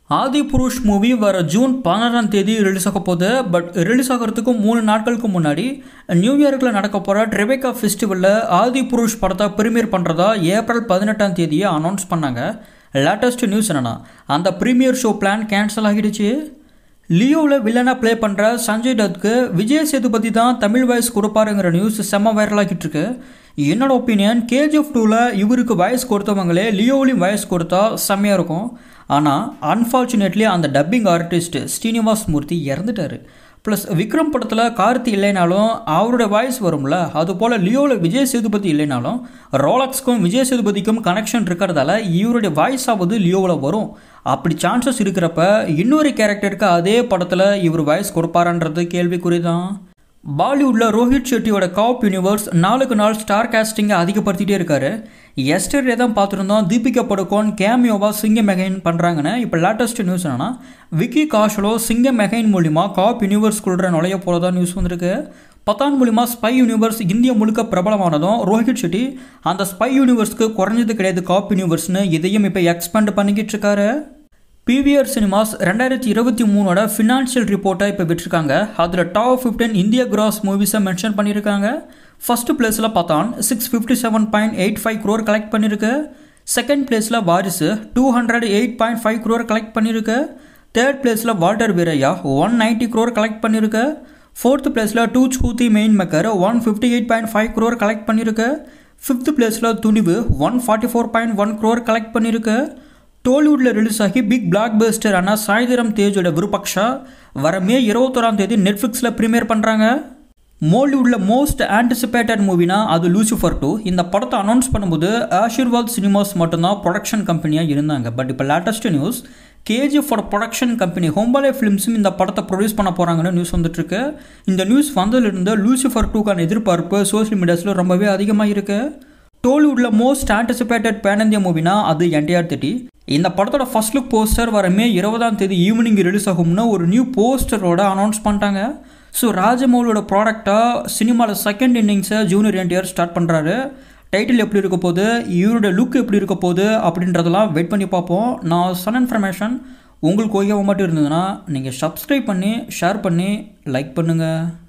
ஆதி புருஷ் movie வர June பதினாறாம் தேதி ரிலீஸ் ஆக போகுது பட் ரிலீஸ் ஆகிறதுக்கு மூணு நாட்களுக்கு முன்னாடி நியூ இயர்க்கில் நடக்க போகிற ட்ரெபேக்கா ஃபெஸ்டிவலில் ஆதி புருஷ் படத்தை ப்ரீமியர் பண்ணுறதா ஏப்ரல் பதினெட்டாம் தேதியை அனௌன்ஸ் பண்ணாங்க லேட்டஸ்ட் நியூஸ் என்னன்னா அந்த ப்ரீமியர் ஷோ பிளான் கேன்சல் ஆகிடுச்சு லியோவில் வில்லனாக ப்ளே பண்ணுற சஞ்சய் தத்துக்கு விஜய் சேதுபதி தான் தமிழ் வாய்ஸ் கொடுப்பாருங்கிற நியூஸ் செம்ம வைரல் ஆகிட்டு இருக்கு என்னோட ஒப்பீனியன் கேஜிஎஃப் டூவில் இவருக்கு வாய்ஸ் கொடுத்தவங்களே லியோவிலையும் வாய்ஸ் கொடுத்தா செம்மையாக இருக்கும் ஆனால் அன்ஃபார்ச்சுனேட்லி அந்த டப்பிங் ஆர்டிஸ்ட் ஸ்ரீனிவாஸ் மூர்த்தி இறந்துட்டார் ப்ளஸ் விக்ரம் படத்தில் கார்த்தி இல்லைனாலும் அவரோட வாய்ஸ் வரும்ல அதுபோல் லியோவில் விஜய் சேதுபதி இல்லைனாலும் ரோலக்ஸ்க்கும் விஜய் சேதுபதிக்கும் கனெக்ஷன் இருக்கிறதால இவருடைய வாய்ஸ் ஆவது லியோவில் வரும் அப்படி சான்சஸ் இருக்கிறப்ப இன்னொரு கேரக்டருக்கு அதே படத்தில் இவர் வாய்ஸ் கொடுப்பாரான்றது கேள்விக்குறி தான் பாலிவுட்டில் ரோஹித் ஷெட்டியோட காப் யூனிவர்ஸ் நாளுக்கு நாள் ஸ்டார் காஸ்டிங்கை அதிகப்படுத்திட்டே இருக்காரு எஸ்டர்டே தான் பார்த்துருந்தோம் தீபிகா படுகோன் கேமியோவா சிங்க மெகைன் பண்ணுறாங்கன்னு இப்போ லேட்டஸ்ட் நியூஸ் என்னன்னா விக்கி காஷலோ சிங்க மெகைன் மூலிமா காப் யூனிவர்ஸ்குள்ள நுழைய போகிறதா நியூஸ் வந்திருக்கு பத்தான் மூலிமா ஸ்பை யூனிவர்ஸ் இந்திய முழுக்க பிரபலமானதும் ரோஹித் ஷெட்டி அந்த ஸ்பை யூனிவர்ஸ்க்கு குறைஞ்சது கிடையாது காப் யூனிவர்ஸ்னு இதையும் இப்போ எக்ஸ்பேண்ட் பண்ணிக்கிட்டு இருக்காரு பிவிஆர் சினிமாஸ் ரெண்டாயிரத்தி இருபத்தி மூணோட ஃபினான்ஷியல் ரிப்போர்ட்டை இப்போ விட்டுருக்காங்க அதில் டாப் ஃபிஃப்டீன் இந்திய கிராஸ் மூவிஸை மென்ஷன் பண்ணியிருக்காங்க ஃபஸ்ட்டு பிளேஸில் Pathaan six fifty seven point eight five crore collect பண்ணியிருக்கு செகண்ட் பிளேஸில் Varisu two hundred eight point five crore collect பண்ணியிருக்கு தேர்ட் பிளேஸில் Waltair Veerayya one ninety crore collect பண்ணியிருக்கு ஃபோர்த் பிளேஸில் Tu Jhoothi Main Makkaar one fifty eight point five crore collect பண்ணியிருக்கு ஃபிஃப்த் பிளேஸில் Thunivu one forty four point one crore collect பண்ணியிருக்கு டோலிவுட்டில் ரிலீஸ் ஆகி பிக் பிளாக் பஸ்டரான சாய்திரம் தேஜோட விருபக்ஷா வர மே இருபத்தோராம் தேதி நெட்ஃப்ளிக்ஸில் ப்ரீமியர் பண்ணுறாங்க மோலிவுட்டில் மோஸ்ட் ஆன்டிசிபேட்டட் மூவினா அது லூசிஃபர் டூ இந்த படத்தை அனௌன்ஸ் பண்ணும்போது ஆஷிர்வாத் சினிமாஸ் மட்டும்தான் ப்ரொடக்ஷன் கம்பெனியாக இருந்தாங்க பட் இப்போ லேட்டஸ்ட் நியூஸ் கேஜிஎஃபோட ப்ரொடக்ஷன் கம்பெனி ஹோம்பாலே ஃபிலிம்ஸும் இந்த படத்தை ப்ரொடியூஸ் பண்ண போகிறாங்கன்னு நியூஸ் வந்துட்டுருக்கு இந்த நியூஸ் வந்ததுலேருந்து லூசிஃபர் டூக்கான எதிர்பார்ப்பு சோஷியல் மீடியாஸில் ரொம்பவே அதிகமாக இருக்குது டோலிவுட்டில் மோஸ்ட் ஆன்டிசிபேட்டட் பேன் இந்தியா மூவினா அது என்டிஆர் தேர்ட்டி இந்த படத்தோட ஃபர்ஸ்ட் லுக் போஸ்டர் வர மே இருபதாம் தேதி ஈவினிங் ரிலீஸ் ஆகும்னு ஒரு நியூ போஸ்டரோட அனௌன்ஸ் பண்ணிட்டாங்க ஸோ ராஜமௌலியோட ப்ராடக்டாக சினிமாவில் செகண்ட் இன்னிங்ஸை ஜூனியர் என்டிஆர் ஸ்டார்ட் பண்ணுறாரு டைட்டில் எப்படி இருக்க போகுது இவரோட லுக் எப்படி இருக்க போகுது அப்படின்றதெல்லாம் வெயிட் பண்ணி பார்ப்போம் நான் சொன்ன இன்ஃபர்மேஷன் உங்களுக்கு ஓகேவா மட்டும் இருந்ததுன்னா நீங்கள் சப்ஸ்கிரைப் பண்ணி ஷேர் பண்ணி லைக் பண்ணுங்கள்